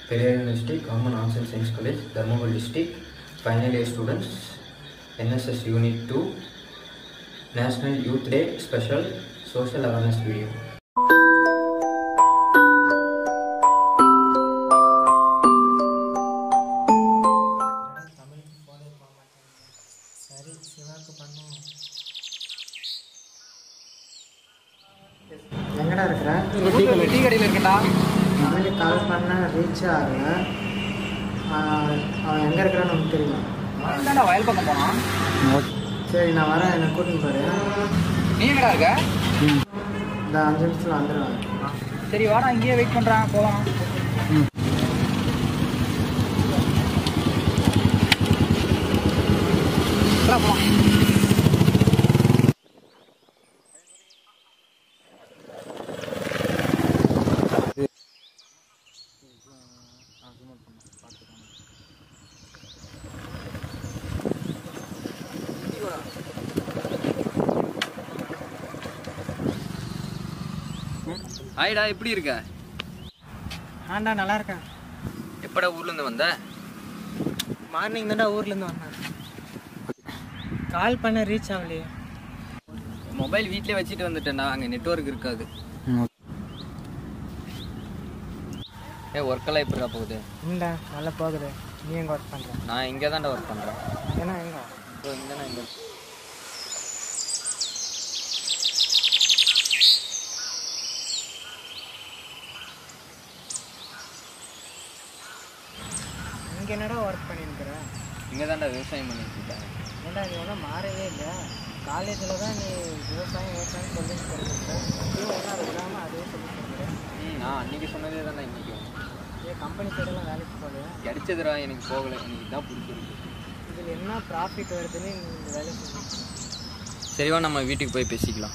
Periyar University, Common Arts and Science College, Dharmabad District, final year students, NSS Unit 2, National Youth Day Special Social Awareness Video. தமிழுக்கு போனே போக மாட்டேன் சரி சிவாக்கு பண்ணுவோம் எங்கடா இருக்கிற டீ கடையில் இருக்கேன்டா தமிழுக்கு கால் பண்ண ரீச் ஆகல ஆஹ், அவன் எங்கே இருக்கிறான்னு உனக்கு தெரியுமா என்னடா வயல் பக்கம் போனான் சரி நான் வரேன் என்னை கூட்டின்னு போரு நீ எங்கடா இருக்க இந்த அஞ்சு நிமிஷத்தில் வந்துடுவேன் சரி வாடா இங்கேயே வெயிட் பண்ணுறேன் போகலாம் போகலாம் ஹாய்டா எப்படி இருக்க ஆண்டா நல்லா இருக்கேன் எப்படா ஊர்லேருந்து வந்த மார்னிங் தான்டா ஊர்லேருந்து வந்தேன் கால் பண்ண ரீச் ஆகலையே மொபைல் வீட்லயே வச்சுட்டு வந்துட்டேன்டா அங்கே நெட்வொர்க் இருக்காது ஏ ஒர்க்கெல்லாம் எப்படிடா போகுது இல்லைடா நல்லா போகுது நீ எங்கே ஒர்க் பண்ணுற நான் இங்கே தான்டா ஒர்க் பண்ணுறேன் ஏன்னா எங்கே இப்போ இங்கே நான் இங்கே இங்கே என்னடா ஒர்க் பண்ணியிருக்கிற இங்கே தான்டா விவசாயம் பண்ணிட்டு இருக்கேன் ஏன்டா நீ ஒன்றும் மாறவே இல்லை காலேஜில் தான் நீ விவசாயம் விவசாயம் சொல்லிட்டு இருக்க அப்பயும் ஒன்றும் அது விடாமல் அதே சொல்லி கொடுக்குறேன் ம் நான் அன்றைக்கி சொன்னதே தான்டா இன்றைக்கும் ஏன் கம்பெனி சைடெல்லாம் வேலைக்கு போகலையா கிடைச்சதுடா எனக்கு போகலை எனக்கு இதான் பிடிச்சிருக்கு இதில் என்ன ப்ராஃபிட் வருதுன்னு நீ இந்த வேலை செஞ்சு சரிவா நம்ம வீட்டுக்கு போய் பேசிக்கலாம்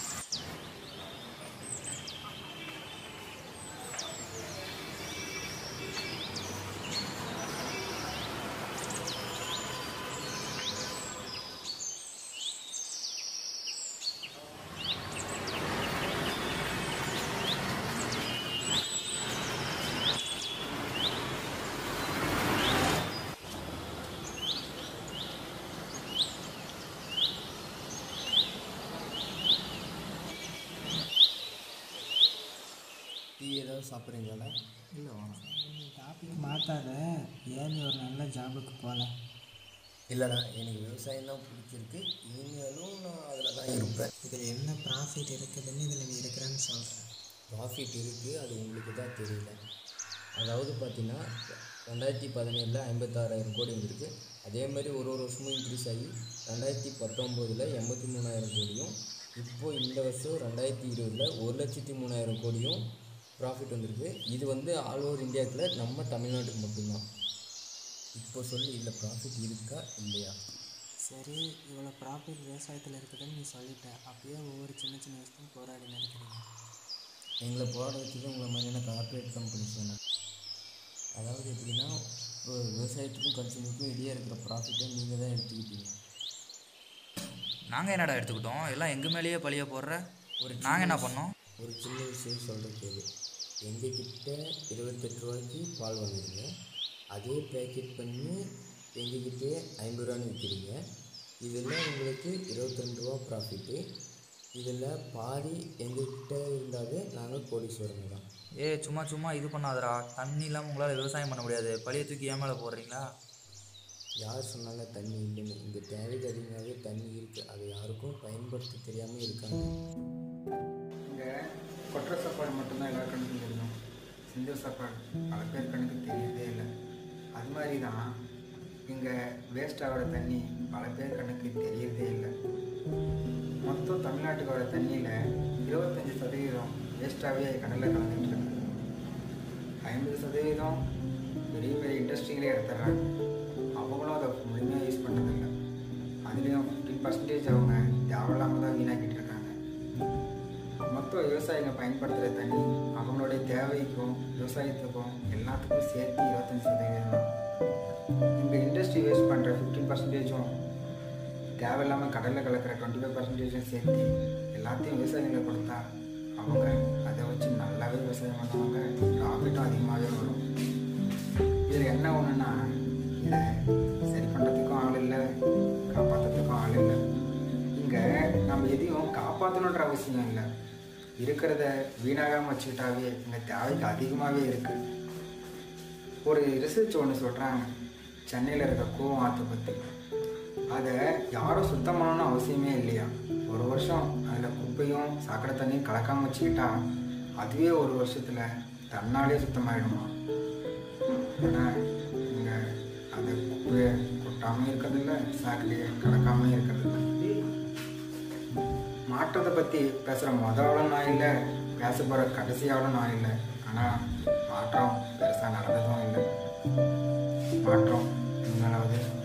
டீ ஏதாவது சாப்பிட்றீங்களா இல்லை வேணாம் டாபிக் மாற்றாத ஏன் நீ ஒரு நல்ல ஜாபுக்கு போகல இல்லைண்ணா எனக்கு விவசாயம் தான் பிடிச்சிருக்கு இனிமேலும் நான் அதில் தான் இருப்பேன் இதில் என்ன ப்ராஃபிட் இருக்குதுன்னு இதில் நீ இருக்கிறேன்னு சொல்கிறேன் ப்ராஃபிட் இருக்குது அது உங்களுக்கு தான் தெரியல அதாவது பார்த்தீங்கன்னா ரெண்டாயிரத்தி பதினேழில் ஐம்பத்தாறாயிரம் கோடி வந்திருக்கு அதே மாதிரி ஒரு ஒரு வருஷமும் இன்க்ரீஸ் ஆகி ரெண்டாயிரத்தி பத்தொம்போதில் எண்பத்தி மூணாயிரம் கோடியும் இப்போ இந்த வருஷம் ரெண்டாயிரத்தி இருபதில் ஒரு லட்சத்தி மூணாயிரம் கோடியும் ப்ராஃபிட் வந்திருக்கு இது வந்து ஆல் ஓவர் இந்தியாவுக்குள்ள நம்ம தமிழ்நாட்டுக்கு மட்டும்தான் இப்போ சொல்லி இல்லை ப்ராஃபிட் இருக்கா இல்லையா சரி இவ்வளோ ப்ராஃபிட் விவசாயத்தில் இருக்குதுன்னு நீ சொல்லிட்ட அப்பயே ஒவ்வொரு சின்ன சின்ன விஷயத்தையும் போராடி நினைக்கிறீங்க எங்களை போராட வச்சது உங்களை மாதிரியான கார்ப்பரேட் கம்பெனிஸ் தானே அதாவது எப்படின்னா இப்போ விவசாயத்துக்கும் கன்சூமருக்கும் இடையே இருக்கிற ப்ராஃபிட்டை நீங்கள் தான் எடுத்துக்கிட்டீங்க நாங்கள் என்னடா எடுத்துக்கிட்டோம் எல்லாம் எங்கள் மேலேயே பழிய போடுற ஒரு நாங்கள் என்ன பண்ணோம் ஒரு சின்ன விஷயம் சொல்கிறது இது எங்ககிட்ட இருபத்தெட்டு ரூபாய்க்கு பால் வாங்குறீங்க அதே பேக்கெட் பண்ணி எங்ககிட்டே ஐம்பது ரூபான்னு விற்கிறீங்க இதில் உங்களுக்கு இருபத்தி ரெண்டு ரூபா ப்ராஃபிட்டு இதில் பாதி எங்ககிட்ட இருந்தாவே நாங்கள் கோடீஸ்வரங்க தான் ஏ சும்மா சும்மா இது பண்ணாதடா தண்ணி இல்லாமல் உங்களால் விவசாயம் பண்ண முடியாது பழைய தூக்கி ஏன் மேலே போடுறீங்களா யார் சொன்னாங்க தண்ணி இல்லைன்னு இங்கே தேவைக்கு அதிகமாகவே தண்ணி இருக்குது அதை யாருக்கும் பயன்படுத்த தெரியாமல் இருக்காங்க இங்கே கொட்டுற சாப்பாடு மட்டும்தான் எல்லா கண்ணுக்கும் தெரியும் செஞ்ச சாப்பாடு பல பேர் கண்ணுக்கு தெரியறதே இல்லை அது மாதிரி தான் இங்கே வேஸ்ட் ஆகிற தண்ணி பல பேர் கண்ணுக்கு தெரியறதே இல்லை மொத்தம் தமிழ்நாட்டுக்கு வர தண்ணியில் இருபத்தஞ்சி சதவீதம் வேஸ்ட்டாகவே கடலில் கலந்துட்டு இருக்கு ஐம்பது சதவீதம் பெரிய பெரிய இண்டஸ்ட்ரிகளே எடுத்துடுறாங்க அவங்களும் அதை முழுமையாக யூஸ் பண்ணுறதில்ல அதுலேயும் ஃபிஃப்டீன் பர்சன்டேஜ் அவங்க தேவையில்லாமல் தான் வீணாக்கிட்டு இருக்காங்க மொத்த விவசாயிங்க பயன்படுத்துகிற தண்ணி அவங்களுடைய தேவைக்கும் விவசாயத்துக்கும் எல்லாத்துக்கும் சேர்த்து இருபத்தஞ்சி சதவீதம் தான் இங்கே இண்டஸ்ட்ரி வேஸ்ட் பண்ணுற ஃபிஃப்டீன் பர்சன்டேஜும் தேவையில்லாமல் கடலில் கலக்கிற டுவெண்ட்டி ஃபைவ் பர்சன்டேஜும் சேர்த்து எல்லாத்தையும் விவசாயிகளை கொடுத்தா அவங்க அதை வச்சு நல்லாவே விவசாயம் பண்ணுவாங்க ப்ராஃபிட்டும் அதிகமாகவே வரும் என்ன ஒன்றுன்னா இதை சரி பண்ணுறதுக்கும் ஆள் இல்லை காப்பாற்றுறதுக்கும் ஆள் இல்லை இங்கே நம்ம எதையும் காப்பாற்றணுன்ற அவசியம் இல்லை இருக்கிறத வீணாகாமல் வச்சுக்கிட்டாவே இங்கே தேவைக்கு அதிகமாகவே இருக்குது ஒரு ரிசர்ச் ஒன்று சொல்கிறாங்க சென்னையில் இருக்க கூவம் ஆற்றை பற்றி அதை யாரும் சுத்தம் பண்ணணும்னு அவசியமே இல்லையா ஒரு வருஷம் அதில் குப்பையும் சாக்கடை தண்ணியும் கலக்காமல் வச்சுக்கிட்டா அதுவே ஒரு வருஷத்தில் தன்னாலே சுத்தமாயிடுமா ஆனால் இங்கே அந்த குப்பையை கொட்டாமல் இருக்கிறதில்ல சாக்கடையை கலக்காமல் இருக்கிறதில்ல மாற்றத்தை பற்றி பேசுகிற முதலும் நான் இல்லை பேச போகிற கடைசியாலும் நான் இல்லை ஆனால் மாற்றம் பெருசாக நடந்ததும் இல்லை மாற்றம் இனிமேலாவது